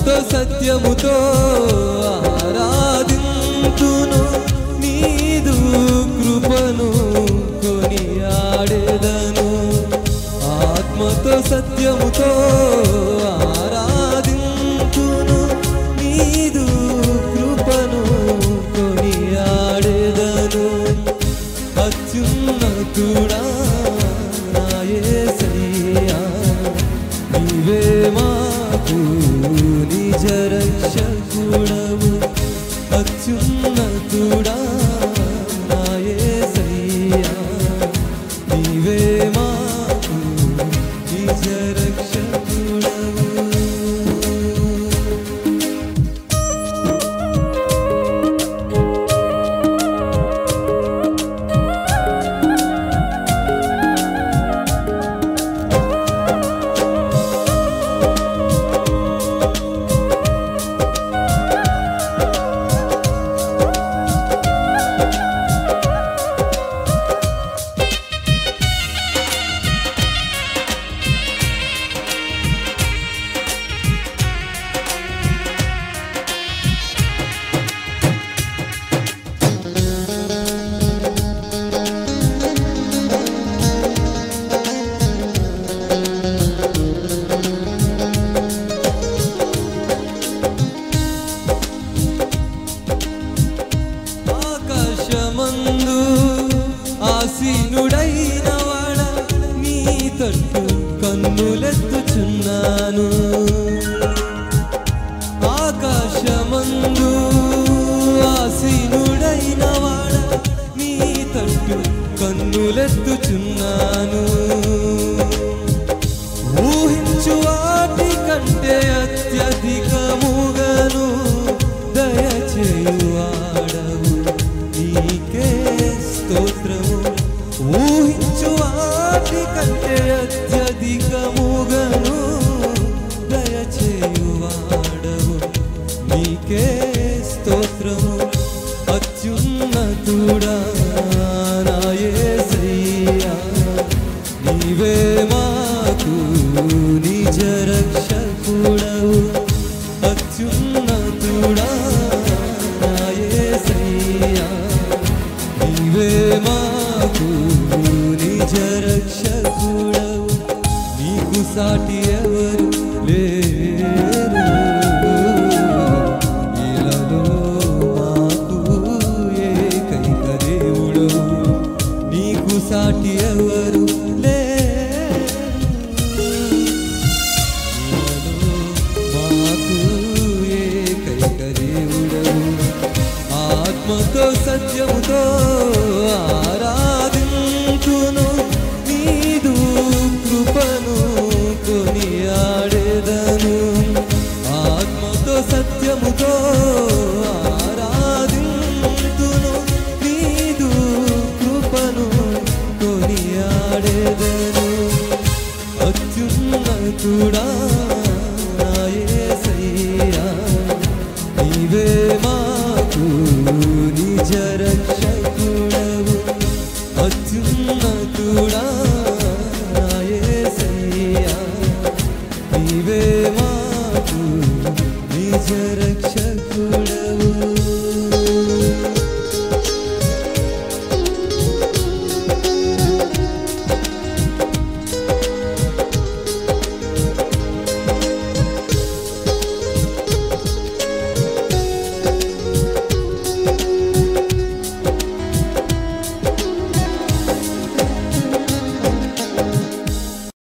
ఆత్మతో సత్యముతో ఆరాధింతును నీదు కృపను కొనియాడెదను ఆత్మతో సత్యముతో ఆరాధింతును నీదు కృపను కొనియాడెదను అత్యున్నతుడా నా యేసయ్యా నీవే మాకు నిజ రక్షకుడవు అత్యున్నతుడా నా యేసయ్యా నీవే మాకు నిజ రక్షకుడవు ఆకాశమందు ఆసీనుడైన వాడ నీ తట్టు కన్నులెత్తుచున్నాను ఆకాశమందు ఆసీనుడైన వాడ నీ తట్టు కన్నులెత్తుచున్నాను ఊహించు వాటి కంటే అత్యధికముగను దయచేయువాడవు నీకే స్తోత్రము ఊహించు వాటి కంటే అత్యధికముగను దయచేయువాడవు నీకే స్తోత్రము అత్యున్నతుడా నా యేసయ్యా నీవే మాకు నిజ రక్షకుడవు అత్యున్నతుడా నా యేసయ్యా నీవే మాకు నిజ రక్షకుడవు నీకు సాటి ఎవరు లేరు ఇలలో మాకు ఏకైక దేవుడు నీకు సాటి ఎవరు లేరు మాకు ఏకైక దేవుడవు ఆత్మతో సత్యముతో ఆరాధించును నీదు కృపను కొనియాడెదను ఆత్మతో సత్యముతో ఆరాధించును నీదు కృపను కొనియాడెదను అత్యున్నతుడా నా యేసయ్యా నీవే మాకు నిజ రక్షకుడవు అత్యున్నతుడా నా యేసయ్యా నీవే మాకు నిజ రక్ష